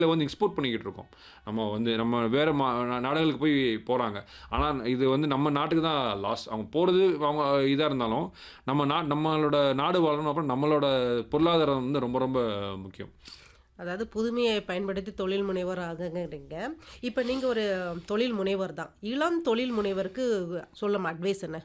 வந்து எக்ஸ்போர்ட் பண்ணிக்கிட்டு இருக்கோம் நம்ம வந்து நம்ம வேறு மா நாடுகளுக்கு போய் போகிறாங்க ஆனால் இது வந்து நம்ம நாட்டுக்கு தான் லாஸ் அவங்க போகிறது அவங்க இதாக இருந்தாலும் நம்ம நா நம்மளோட நாடு வளரணும் அப்புறம் நம்மளோட பொருளாதாரம் வந்து ரொம்ப ரொம்ப முக்கியம் அதாவது புதுமையை பயன்படுத்தி தொழில் முனைவர் ஆகுங்கிறீங்க இப்போ நீங்கள் ஒரு தொழில் முனைவர் தான் இளம் தொழில் முனைவருக்கு சொல்லும் அட்வைஸ் என்ன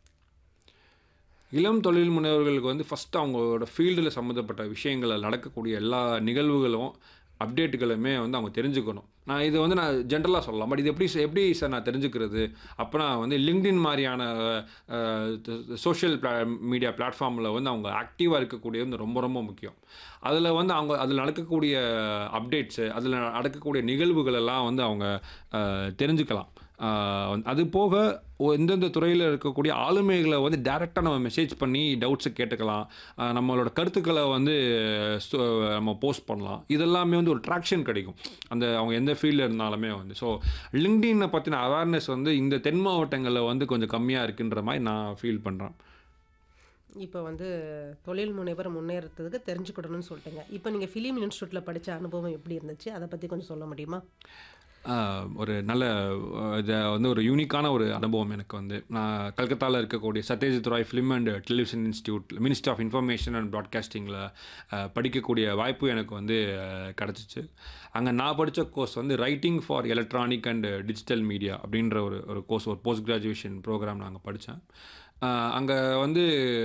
இளம் தொழில் முனைவர்களுக்கு வந்து ஃபஸ்ட்டு அவங்களோட ஃபீல்டில் சம்மந்தப்பட்ட விஷயங்களில் நடக்கக்கூடிய எல்லா நிகழ்வுகளும் அப்டேட்டுகளுமே வந்து அவங்க தெரிஞ்சுக்கணும் நான் இது வந்து நான் ஜென்ரலாக சொல்லலாம் பட் இது எப்படி எப்படி சார் நான் தெரிஞ்சுக்கிறது அப்போ நான் வந்து லிங்க்டின் மாதிரியான சோஷியல் பிளா மீடியா பிளாட்ஃபார்மில் வந்து அவங்க ஆக்டிவாக இருக்கக்கூடியது வந்து ரொம்ப ரொம்ப முக்கியம் அதில் வந்து அவங்க அதில் நடக்கக்கூடிய அப்டேட்ஸு அதில் நடக்கக்கூடிய நிகழ்வுகள் எல்லாம் வந்து அவங்க அஹ், தெரிஞ்சுக்கலாம் ஆஹ் அது போக ஒ- எந்தெந்த துறையில் இருக்கக்கூடிய ஆளுமைகளை வந்து டைரெக்டாக நம்ம மெசேஜ் பண்ணி டவுட்ஸை கேட்டுக்கலாம் ஆஹ் நம்மளோட கருத்துக்களை வந்து சு- நம்ம போஸ்ட் பண்ணலாம் இதெல்லாமே வந்து ஒரு ட்ராக்ஷன் கிடைக்கும் அந்த அவங்க எந்த ஃபீல்டில் இருந்தாலுமே வந்து ஸோ லிங்க்டினை பற்றின அவேர்னஸ் வந்து இந்த தென் மாவட்டங்களில் வந்து கொஞ்சம் கம்மியாக இருக்குன்ற மாதிரி நான் ஃபீல் பண்ணுறேன் இப்போ வந்து தொழில் முனைவர் முன்னேறதுக்கு தெரிஞ்சுக்கிடணும்னு சொல்லிட்டுங்க இப்போ நீங்கள் ஃபிலிம் இன்ஸ்டியூட்டில் படித்த அனுபவம் எப்படி இருந்துச்சு அதை பற்றி கொஞ்சம் சொல்ல முடியுமா ஆஹ் ஒரு நல்ல இது வந்து ஒரு யூனிக்கான ஒரு அனுபவம் எனக்கு வந்து நான் கல்கத்தாவில் இருக்கக்கூடிய Satyajit Ray film and television institute ministry of information and ப்ராட்காஸ்டிங்கில் படிக்கக்கூடிய வாய்ப்பு எனக்கு வந்து அஹ், கிடச்சிச்சு அங்கே நான் படித்த கோர்ஸ் வந்து writing for electronic and digital media அப்படின்ற ஒரு ஒரு கோர்ஸ் ஒரு போஸ்ட் கிராஜுவேஷன் ப்ரோக்ராம் நாங்கள் படித்தேன் அங்கே வந்து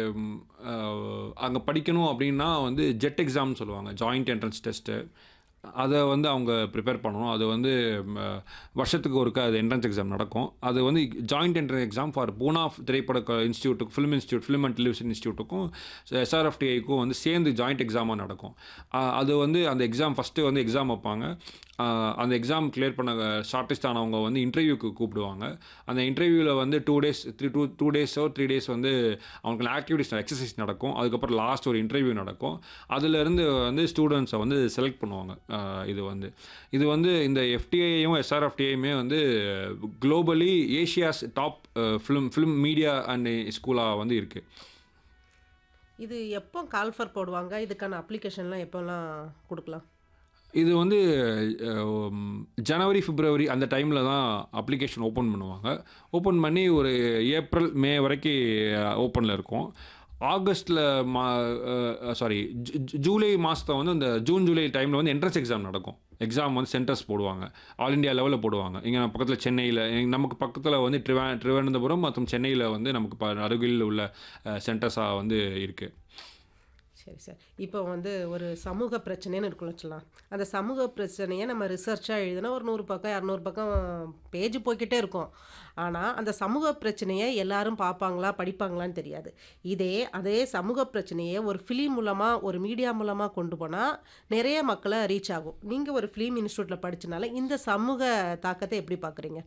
அங்கே படிக்கணும் அப்படின்னா வந்து ஜெட் எக்ஸாம்னு சொல்லுவாங்க ஜாயிண்ட் என்ட்ரன்ஸ் டெஸ்ட்டு அதை வந்து அவங்க ப்ரிப்பேர் பண்ணணும் அது வந்து ம, வருஷத்துக்கு ஒருக்கா அது என்ட்ரன்ஸ் எக்ஸாம் நடக்கும் அது வந்து joint entrance exam for Poona திரைப்பட க- இன்ஸ்டியூட்டுக்கு film institute film and television இன்ஸ்டியூட்டுக்கும் எஸ்ஆர்எஃப்டிஐக்கும் வந்து சேர்ந்து ஜாயிண்ட் எக்ஸாமாக நடக்கும் அஹ் அது வந்து அந்த எக்ஸாம் ஃபஸ்ட்டு வந்து எக்ஸாம் வைப்பாங்க அஹ் அந்த எக்ஸாம் கிளியர் பண்ண ஷார்ட்டஸ்ட் ஆனவங்க வந்து இன்டர்வியூக்கு கூப்பிடுவாங்க அந்த இன்டர்வியூவில் வந்து two days three two two டேஸோ த்ரீ டேஸ் வந்து அவங்களுக்கு ஆக்டிவிட்டிஸ் எக்ஸசைஸ் நடக்கும் அதுக்கப்புறம் லாஸ்ட் ஒரு இன்டர்வியூ நடக்கும் அதுலேருந்து வந்து ஸ்டூடெண்ட்ஸை வந்து செலக்ட் பண்ணுவாங்க அஹ் இது வந்து இது வந்து இந்த எஃப்டிஐயும் எஸ்ஆர்எஃப்டிஐயுமே வந்து globally Asia's top film film media and ஸ்கூலாக வந்து இருக்குது இது எப்போ கால்ஃபர் போடுவாங்க இதுக்கான அப்ளிகேஷன்லாம் எப்போல்லாம் கொடுக்கலாம் இது வந்து அஹ், ஜனவரி பிப்ரவரி அந்த டைமில் தான் அப்ளிகேஷன் ஓப்பன் பண்ணுவாங்க ஓப்பன் பண்ணி ஒரு ஏப்ரல் மே வரைக்கும் ஓப்பனில் இருக்கும் ஆகஸ்ட்டில் மா சாரி ஜூலை மாதத்தை வந்து இந்த ஜூன் ஜூலை டைமில் வந்து என்ட்ரன்ஸ் எக்ஸாம் நடக்கும் எக்ஸாம் வந்து சென்டர்ஸ் போடுவாங்க ஆல் இந்தியா லெவலில் போடுவாங்க இங்கே பக்கத்தில் சென்னையில் நமக்கு பக்கத்தில் வந்து ட்ரிவா திருவனந்தபுரம் மற்றும் சென்னையில் வந்து நமக்கு ப அருகில் உள்ள சென்டர்ஸாக வந்து இருக்குது சரி சார் இப்போ வந்து ஒரு சமூக பிரச்சனைன்னு இருக்குன்னு வச்சுக்கலாம் அந்த சமூக பிரச்சனையை நம்ம ரிசர்ச்சாக எழுதினா ஒரு நூறு பக்கம் இரநூறு பக்கம் பேஜ் போய்க்கிட்டே இருக்கும் ஆனால் அந்த சமூக பிரச்சனையை எல்லாரும் பார்ப்பாங்களா படிப்பாங்களான்னு தெரியாது இதே அதே சமூக பிரச்சனையை ஒரு ஃபிலிம் மூலமாக ஒரு மீடியா மூலமாக கொண்டு போனால் நிறைய மக்களை ரீச் ஆகும் நீங்கள் ஒரு ஃபிலிம் இன்ஸ்டியூட்டில் படிச்சனால இந்த சமூக தாக்கத்தை எப்படி பார்க்குறீங்க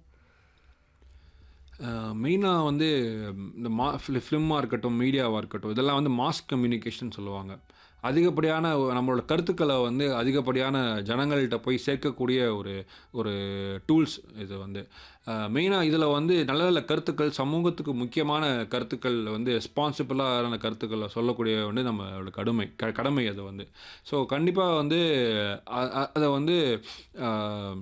மெயினாக வந்து இந்த மா ஃபிலிமாக இருக்கட்டும் மீடியாவாக இருக்கட்டும் இதெல்லாம் வந்து மாஸ் கம்யூனிகேஷன் சொல்லுவாங்க அதிகப்படியான நம்மளோட கருத்துக்களை வந்து அதிகப்படியான ஜனங்கள்கிட்ட போய் சேர்க்கக்கூடிய ஒரு ஒரு டூல்ஸ் இது வந்து மெயினாக இதில் வந்து நல்ல நல்ல கருத்துக்கள் சமூகத்துக்கு முக்கியமான கருத்துக்கள் வந்து ரெஸ்பான்சிபிளான கருத்துக்களை சொல்லக்கூடிய வந்து நம்மளோட கடமை க கடமை அது வந்து ஸோ கண்டிப்பாக வந்து அ- அ- அதை வந்து ஆஹ்,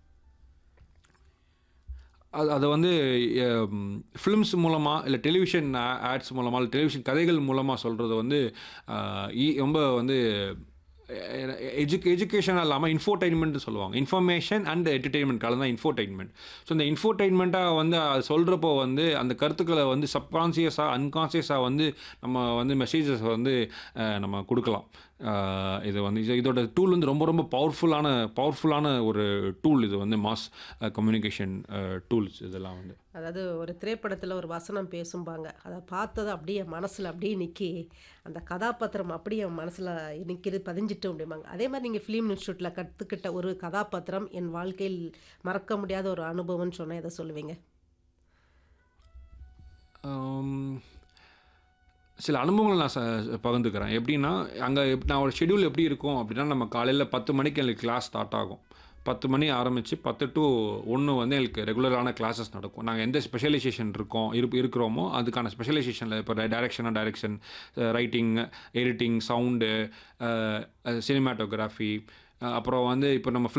அது அதை வந்து ஃபிலிம்ஸ் மூலமாக இல்லை டெலிவிஷன் ஆட்ஸ் மூலமாக இல்லை டெலிவிஷன் கதைகள் மூலமாக சொல்கிறது வந்து ஆஹ், ஈ- ரொம்ப வந்து எஜுகே எஜுகேஷனாக இல்லாமல் இன்ஃபோடைன்மெண்ட் சொல்லுவாங்க இன்ஃபர்மேஷன் அண்ட் என்டர்டெயின்மெண்ட் கலந்து தான் இன்ஃபோடைன்மெண்ட் ஸோ இந்த இன்ஃபோடைன்மெண்ட்டாக வந்து அது சொல்கிறப்போ வந்து அந்த கருத்துக்களை வந்து சப்கான்சியஸாக அன்கான்சியஸாக வந்து நம்ம வந்து மெசேஜஸ் வந்து அஹ், நம்ம கொடுக்கலாம் அஹ், இது வந்து இது- இதோட டூல் வந்து ரொம்ப ரொம்ப பவர்ஃபுல்லான பவர்ஃபுல்லான ஒரு டூல் இது வந்து மாஸ் கம்யூனிகேஷன் டூல்ஸ் இதெல்லாம் வந்து அதாவது ஒரு திரைப்படத்தில் ஒரு வசனம் பேசும்பாங்க அதை பார்த்தது அப்படியே மனசில் அப்படியே நிற்கி அந்த கதாபாத்திரம் அப்படியே மனசில் நிற்கிது பதிஞ்சிட்டு அப்படிம்பாங்க அதே மாதிரி நீங்கள் ஃபிலிம் இன்ஸ்டியூட்டில் கற்றுக்கிட்ட ஒரு கதாபாத்திரம் என் வாழ்க்கையில் மறக்க முடியாத ஒரு அனுபவம்னு சொன்னால் எதை சொல்லுவீங்க ஆம், சில அனுபவங்களை நான் ச பகிர்ந்துக்கிறேன் எப்படின்னா அங்கே நான் ஒரு ஷெடியூல் எப்படி இருக்கும் அப்படின்னா நம்ம காலையில் பத்து மணிக்கு எனக்கு கிளாஸ் ஸ்டார்ட் ஆகும் பத்து மணி ஆரம்பித்து பத்து டு ஒன்று வந்து எங்களுக்கு ரெகுலரான கிளாஸஸ் நடக்கும் நாங்கள் எந்த ஸ்பெஷலைசேஷன் இருக்கோம் இருப் இருக்கிறோமோ அதுக்கான ஸ்பெஷலைசேஷனில் இப்போ டைரக்ஷனாக direction writing editing sound cinematography அப்புறம் வந்து இப்போ நம்ம